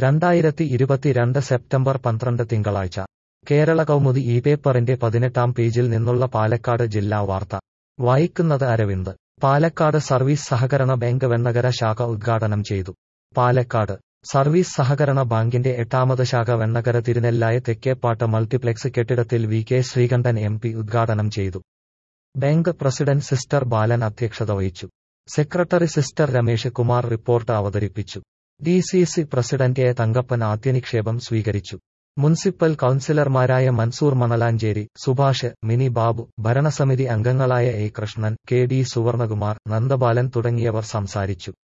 രണ്ടായിരത്തി ഇരുപത്തിരണ്ട് സെപ്റ്റംബർ പന്ത്രണ്ട് തിങ്കളാഴ്ച കേരള കൗമുദി ഈ പേപ്പറിന്റെ പതിനെട്ടാം പേജിൽ നിന്നുള്ള പാലക്കാട് ജില്ലാ വാർത്ത വായിക്കുന്നത് അരവിന്ദ് പാലക്കാട് സർവീസ് സഹകരണ ബാങ്ക് വെണ്ണകര ശാഖ ഉദ്ഘാടനം ചെയ്തു പാലക്കാട് സർവീസ് സഹകരണ ബാങ്കിന്റെ എട്ടാമത് ശാഖ വെണ്ണകര തിരുനെല്ലായ തെക്കേപ്പാട്ട് മൾട്ടിപ്ലെക്സ് കെട്ടിടത്തിൽ V K Sreekandan M P ഉദ്ഘാടനം ചെയ്തു ബാങ്ക് പ്രസിഡന്റ് സിസ്റ്റർ ബാലൻ അധ്യക്ഷത വഹിച്ചു secretary sister Ramesh Kumar report അവതരിപ്പിച്ചു D C C president A Thankappan ആദ്യനിക്ഷേപം സ്വീകരിച്ചു മുനിസിപ്പൽ കൌൺസിലർമാരായ മൻസൂർ മണലാഞ്ചേരി സുഭാഷ് മിനി ബാബു ഭരണസമിതി അംഗങ്ങളായ A Krishnan K D Suvarnakumar Nandabalan തുടങ്ങിയവർ സംസാരിച്ചു